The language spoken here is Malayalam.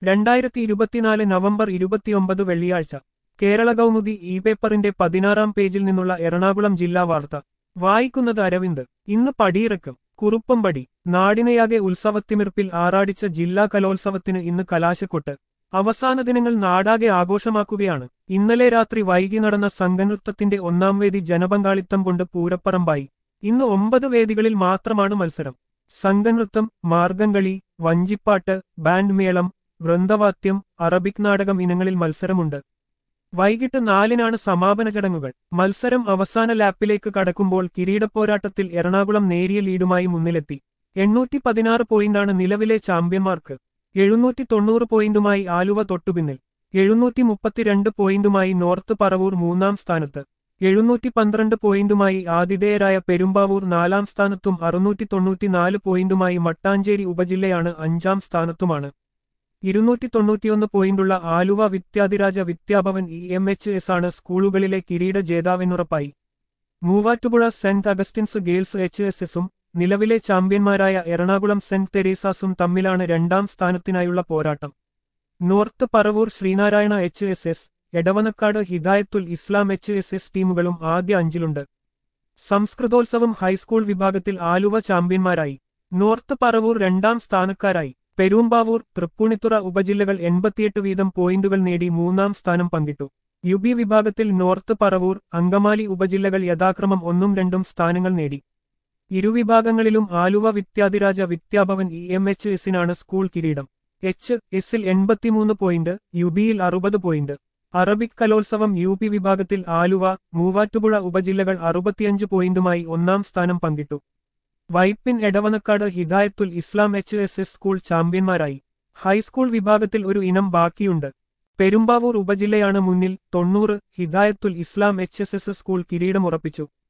രണ്ടായിരത്തി ഇരുപത്തിനാല് നവംബർ ഇരുപത്തിയൊമ്പത് വെള്ളിയാഴ്ച കേരള കൗമുദി ഇ പേപ്പറിന്റെ പതിനാറാം പേജിൽ നിന്നുള്ള എറണാകുളം ജില്ലാ വാർത്ത വായിക്കുന്നത് അരവിന്ദ് ഇന്ന് പടിയിറക്കം കുറുപ്പംപടി നാടിനെയാകെ ഉത്സവത്തിമിർപ്പിൽ ആറാടിച്ച ജില്ലാ കലോത്സവത്തിന് ഇന്ന് കലാശക്കൊട്ട് അവസാന ദിനങ്ങൾ നാടാകെ ആഘോഷമാക്കുകയാണ് ഇന്നലെ രാത്രി വൈകി നടന്ന സംഘനൃത്തത്തിന്റെ ഒന്നാം വേദി ജനപങ്കാളിത്തം കൊണ്ട് പൂരപ്പറമ്പായി ഇന്ന് ഒമ്പത് വേദികളിൽ മാത്രമാണ് മത്സരം സംഘനൃത്തം മാർഗംകളി വഞ്ചിപ്പാട്ട് ബാൻഡ് മേളം വൃന്ദവാദ്യം അറബിക് നാടകം ഇനങ്ങളിൽ മത്സരമുണ്ട് വൈകിട്ട് നാലിനാണ് സമാപന ചടങ്ങുകൾ മത്സരം അവസാന ലാപ്പിലേക്ക് കടക്കുമ്പോൾ കിരീടപ്പോരാട്ടത്തിൽ എറണാകുളം നേരിയ ലീഡുമായി മുന്നിലെത്തി എണ്ണൂറ്റി പതിനാറ് പോയിന്റാണ് നിലവിലെ ചാമ്പ്യന്മാർക്ക് എഴുന്നൂറ്റി തൊണ്ണൂറ് പോയിന്റുമായി ആലുവ തൊട്ടുപിന്നിൽ എഴുന്നൂറ്റി മുപ്പത്തിരണ്ട് പോയിന്റുമായി നോർത്ത് പറവൂർ മൂന്നാം സ്ഥാനത്ത് എഴുന്നൂറ്റി പന്ത്രണ്ട് പോയിന്റുമായി ആതിഥേയരായ പെരുമ്പാവൂർ നാലാം സ്ഥാനത്തും അറുന്നൂറ്റി തൊണ്ണൂറ്റിനാല് പോയിന്റുമായി മട്ടാഞ്ചേരി ഉപജില്ലയാണ് അഞ്ചാം സ്ഥാനത്തുമാണ് ഇരുന്നൂറ്റി തൊണ്ണൂറ്റിയൊന്ന് പോയിന്റുള്ള Aluva Vidyadhiraja Vidyabhavan E M H S ആണ് സ്കൂളുകളിലെ കിരീട ജേതാവെന്നുറപ്പായി Muvattupuzha saint Augustine's girls H S എസും നിലവിലെ ചാമ്പ്യന്മാരായ എറണാകുളം സെന്റ് തെരേസാസും തമ്മിലാണ് രണ്ടാം സ്ഥാനത്തിനായുള്ള പോരാട്ടം north Paravur Sreenarayana H S S Edavanakkad Hidayathul Islam H S S ടീമുകളും ആദ്യ അഞ്ചിലുണ്ട് സംസ്കൃതോത്സവം ഹൈസ്കൂൾ വിഭാഗത്തിൽ ആലുവ ചാമ്പ്യന്മാരായി നോർത്ത് പറവൂർ രണ്ടാം സ്ഥാനക്കാരായി പെരുമ്പാവൂർ തൃപ്പൂണിത്തുറ ഉപജില്ലകൾ എൺപത്തിയെട്ട് വീതം പോയിന്റുകൾ നേടി മൂന്നാം സ്ഥാനം പങ്കിട്ടു യുബി വിഭാഗത്തിൽ നോർത്ത് പറവൂർ അങ്കമാലി ഉപജില്ലകൾ യഥാക്രമം ഒന്നും രണ്ടും സ്ഥാനങ്ങൾ നേടി ഇരുവിഭാഗങ്ങളിലും Aluva Vidyadhiraja Vidyabhavan E M H എസിനാണ് സ്കൂൾ കിരീടം എച്ച് എസിൽ എൺപത്തിമൂന്ന് പോയിന്റ് യുബിയിൽ അറുപത് പോയിന്റ് അറബിക് കലോത്സവം യു പി വിഭാഗത്തിൽ ആലുവ മൂവാറ്റുപുഴ ഉപജില്ലകൾ അറുപത്തിയഞ്ച് പോയിന്റുമായി ഒന്നാം സ്ഥാനം പങ്കിട്ടു Vypin Edavanakkad Hidayathul Islam H S S school ചാമ്പ്യന്മാരായി ഹൈസ്കൂൾ വിഭാഗത്തിൽ ഒരു ഇനം ബാക്കിയുണ്ട് പെരുമ്പാവൂർ ഉപജില്ലയാണ് മുന്നിൽ തൊണ്ണൂറ് Hidayathul Islam H S S school കിരീടമുറപ്പിച്ചു